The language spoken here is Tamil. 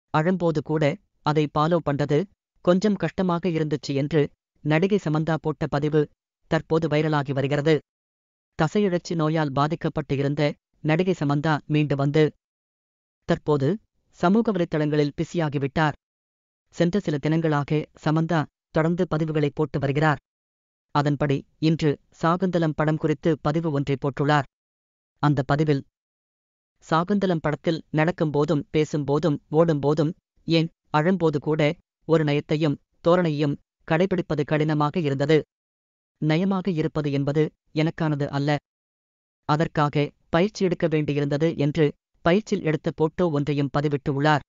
அழும்போது கூட அதை பாலோ பண்றது கொஞ்சம் கஷ்டமாக இருந்துச்சு என்று நடிகை சமந்தா போட்ட பதிவு தற்போது வைரலாகி வருகிறது தசையிழச்சி நோயால் பாதிக்கப்பட்டு இருந்த நடிகை சமந்தா மீண்டு வந்து தற்போது சமூக வலைத்தளங்களில் பிஸியாகிவிட்டார் சென்ற சில தினங்களாக சமந்தா தொடர்ந்து பதிவுகளை போட்டு வருகிறார் அதன்படி இன்று சாகுந்தலம் படம் குறித்து பதிவு ஒன்றை போட்டுள்ளார் அந்த பதிவில் சாகுந்தலம் படத்தில் நடக்கும்போதும் பேசும்போதும் ஓடும்போதும் ஏன் அழும்போது கூட ஒரு நயத்தையும் தோரணையும் கடைபிடிப்பது கடினமாக இருந்தது நயமாக இருப்பது என்பது எனக்கானது அல்ல அதற்காக பயிற்சி எடுக்க வேண்டியிருந்தது என்று பயிற்சியில் எடுத்த போட்டோ ஒன்றையும் பதிவிட்டு உள்ளார்